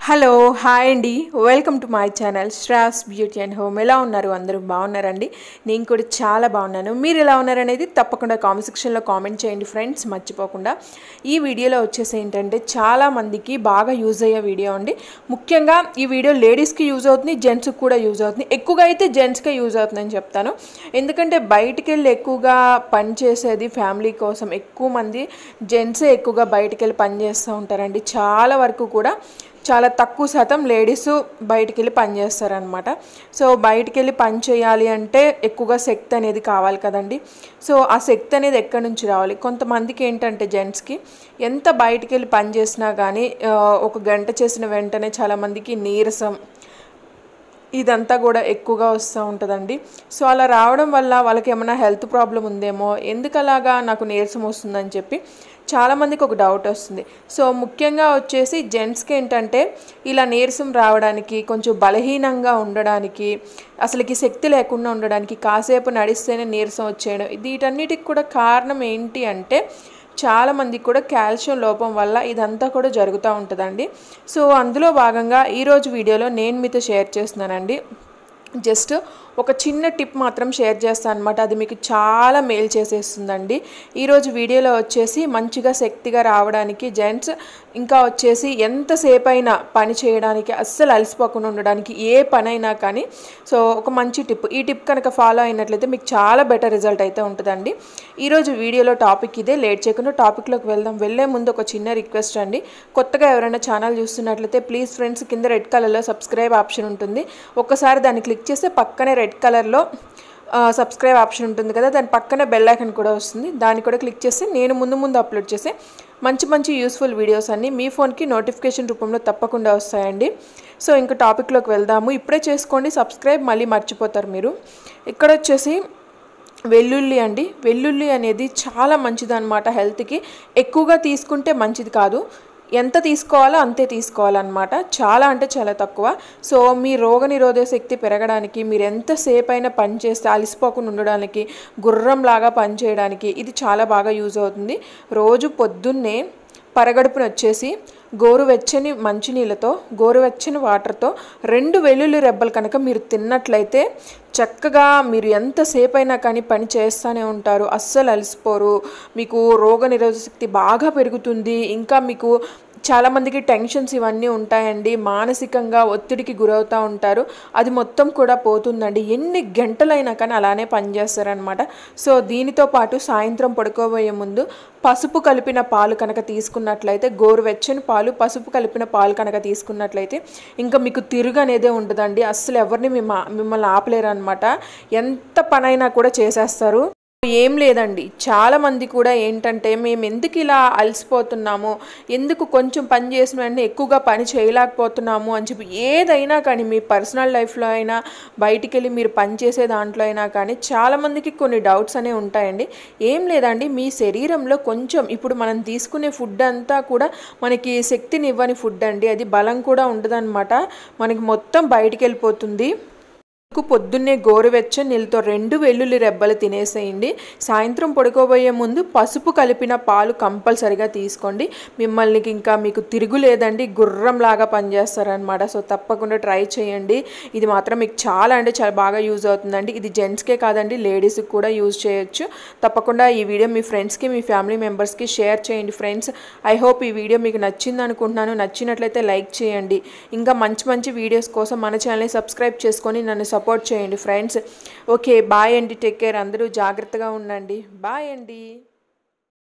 hello hi అండి welcome to my channel Shras beauty and home ఎలా ఉన్నారు అందరూ బాగున్నారండి నేను కూడా చాలా బాగున్నాను మీరు ఎలా ఉన్నారనేది తప్పకుండా కామెంట్ సెక్షన్లో కామెంట్ చేయండి ఫ్రెండ్స్ మర్చిపోకుండా ఈ వీడియోలో వచ్చేసి ఏంటంటే చాలా మందికి బాగా యూజ్ అయ్యే వీడియో అండి ముఖ్యంగా ఈ వీడియో లేడీస్కి యూజ్ అవుతుంది జెంట్స్కి కూడా యూజ్ అవుతుంది ఎక్కువగా అయితే జెంట్స్కే యూజ్ అవుతుందని చెప్తాను ఎందుకంటే బయటికి వెళ్ళి ఎక్కువగా పని చేసేది ఫ్యామిలీ కోసం ఎక్కువ మంది జెంట్సే ఎక్కువగా బయటికి వెళ్ళి పని చేస్తూ ఉంటారండి చాలా వరకు కూడా చాలా తక్కువ శాతం లేడీస్ బయటికి వెళ్ళి పని చేస్తారనమాట సో బయటికి వెళ్ళి పని చేయాలి అంటే ఎక్కువగా శక్తి అనేది కావాలి కదండి సో ఆ శక్తి అనేది ఎక్కడి నుంచి రావాలి కొంతమందికి ఏంటంటే జెంట్స్కి ఎంత బయటికి వెళ్ళి పని చేసినా కానీ ఆ, ఒక గంట చేసిన వెంటనే చాలామందికి నీరసం ఇదంతా కూడా ఎక్కువగా వస్తూ ఉంటుందండి సో అలా రావడం వల్ల వాళ్ళకి ఏమైనా హెల్త్ ప్రాబ్లం ఉందేమో ఎందుకు అలాగా నాకు నీరసం వస్తుందని చెప్పి చాలామందికి ఒక డౌట్ వస్తుంది సో ముఖ్యంగా వచ్చేసి జెంట్స్కి ఏంటంటే ఇలా నీరసం రావడానికి కొంచెం బలహీనంగా ఉండడానికి అసలుకి శక్తి లేకుండా ఉండడానికి కాసేపు నడిస్తేనే నీరసం వచ్చేయడం వీటన్నిటికి కూడా కారణం ఏంటి అంటే చాలా మందికి కూడా కాల్షియం లోపం వల్ల ఇదంతా కూడా జరుగుతూ ఉంటుందండి సో అందులో భాగంగా ఈరోజు వీడియోలో నేను మీతో షేర్ చేస్తున్నానండి జస్ట్ ఒక చిన్న టిప్ మాత్రం షేర్ చేస్తాను అనమాట అది మీకు చాలా మేలు చేసేస్తుందండి ఈరోజు వీడియోలో వచ్చేసి మంచిగా శక్తిగా రావడానికి జెంట్స్ ఇంకా వచ్చేసి ఎంతసేపు అయినా పని చేయడానికి అస్సలు అలసిపోకుండా ఉండడానికి ఏ పనైనా కానీ సో ఒక మంచి టిప్ ఈ టిప్ కనుక ఫాలో అయినట్లయితే మీకు చాలా బెటర్ రిజల్ట్ అయితే ఉంటుందండి ఈరోజు వీడియోలో టాపిక్ ఇదే లేట్ చేయకుండా టాపిక్లోకి వెళ్దాం వెళ్ళే ముందు ఒక చిన్న రిక్వెస్ట్ అండి కొత్తగా ఎవరైనా ఛానల్ చూస్తున్నట్లయితే ప్లీజ్ ఫ్రెండ్స్ కింద రెడ్ కలర్లో సబ్స్క్రైబ్ ఆప్షన్ ఉంటుంది ఒక్కసారి దాన్ని క్లిక్ చేస్తే పక్కనే రెడ్ కలర్లో సబ్స్క్రైబ్ ఆప్షన్ ఉంటుంది కదా దాని పక్కనే బెల్ ఐకన్ కూడా వస్తుంది దాన్ని కూడా క్లిక్ చేస్తే నేను ముందు ముందు అప్లోడ్ చేసే మంచి మంచి యూస్ఫుల్ వీడియోస్ అన్నీ మీ ఫోన్కి నోటిఫికేషన్ రూపంలో తప్పకుండా వస్తాయండి సో ఇంకా టాపిక్లోకి వెళ్దాము ఇప్పుడే చేసుకోండి సబ్స్క్రైబ్ మళ్ళీ మర్చిపోతారు మీరు ఇక్కడ వచ్చేసి వెల్లుల్లి అండి వెల్లుల్లి అనేది చాలా మంచిది అనమాట హెల్త్కి ఎక్కువగా తీసుకుంటే మంచిది కాదు ఎంత తీసుకోవాలో అంతే తీసుకోవాలన్నమాట చాలా అంటే చాలా తక్కువ సో మీ రోగనిరోధక శక్తి పెరగడానికి మీరు ఎంతసేపు అయినా పని చేస్తే అలసిపోకుండా ఉండడానికి గుర్రంలాగా పని చేయడానికి ఇది చాలా బాగా యూజ్ అవుతుంది రోజు పొద్దున్నే పరగడుపున వచ్చేసి గోరువెచ్చని మంచినీళ్ళతో గోరువెచ్చని వాటర్తో రెండు వెల్లుల్లి రెబ్బలు కనుక మీరు తిన్నట్లయితే చక్కగా మీరు ఎంతసేపు అయినా కానీ పని చేస్తూనే ఉంటారు అస్సలు అలసిపోరు మీకు రోగనిరోధక శక్తి బాగా పెరుగుతుంది ఇంకా మీకు చాలామందికి టెన్షన్స్ ఇవన్నీ ఉంటాయండి మానసికంగా ఒత్తిడికి గురవుతూ ఉంటారు అది మొత్తం కూడా పోతుందండి ఎన్ని గంటలైనా కానీ అలానే పనిచేస్తారనమాట సో దీనితో పాటు సాయంత్రం పడుకోబోయే ముందు పసుపు కలిపిన పాలు కనుక తీసుకున్నట్లయితే గోరువెచ్చని పాలు పసుపు కలిపిన పాలు కనుక తీసుకున్నట్లయితే ఇంకా మీకు తిరుగు అనేదే ఉండదండి అస్సలు ఎవరిని మిమ్మ మిమ్మల్ని ఆపలేరు అనమాట ఎంత పనైనా కూడా చేసేస్తారు ఏం లేదండి చాలా మంది కూడా ఏంటంటే మేము ఎందుకు ఇలా అలసిపోతున్నాము ఎందుకు కొంచెం పని చేసిన వెంటనే ఎక్కువగా పని చేయలేకపోతున్నాము అని చెప్పి ఏదైనా కానీ మీ పర్సనల్ లైఫ్లో అయినా బయటికి వెళ్ళి మీరు పని చేసే దాంట్లో అయినా కానీ చాలామందికి కొన్ని డౌట్స్ అనేవి ఉంటాయండి ఏం లేదండి మీ శరీరంలో కొంచెం ఇప్పుడు మనం తీసుకునే ఫుడ్ అంతా కూడా మనకి శక్తిని ఇవ్వని ఫుడ్ అండి అది బలం కూడా ఉండదన్నమాట మనకి మొత్తం బయటికి వెళ్ళిపోతుంది మీకు పొద్దున్నే గోరువెచ్చని నీళ్ళతో రెండు వెల్లుల్లి రెబ్బలు తినేసేయండి సాయంత్రం పడుకోబోయే ముందు పసుపు కలిపిన పాలు కంపల్సరిగా తీసుకోండి మిమ్మల్ని ఇంకా మీకు తిరుగు లేదండి గుర్రంలాగా పనిచేస్తారనమాట సో తప్పకుండా ట్రై చేయండి ఇది మాత్రం మీకు చాలా అంటే చాలా బాగా యూజ్ అవుతుందండి ఇది జెంట్స్కే కాదండి లేడీస్కి కూడా యూజ్ చేయొచ్చు తప్పకుండా ఈ వీడియో మీ ఫ్రెండ్స్కి మీ ఫ్యామిలీ మెంబర్స్కి షేర్ చేయండి ఫ్రెండ్స్ ఐ హోప్ ఈ వీడియో మీకు నచ్చింది అనుకుంటున్నాను నచ్చినట్లయితే లైక్ చేయండి ఇంకా మంచి మంచి వీడియోస్ కోసం మన ఛానల్ని సబ్స్క్రైబ్ చేసుకొని నన్ను సపోర్ట్ చేయండి ఫ్రెండ్స్ ఓకే బాయ్ అండి టేక్ కేర్ అందరూ జాగ్రత్తగా ఉండండి బాయ్ అండి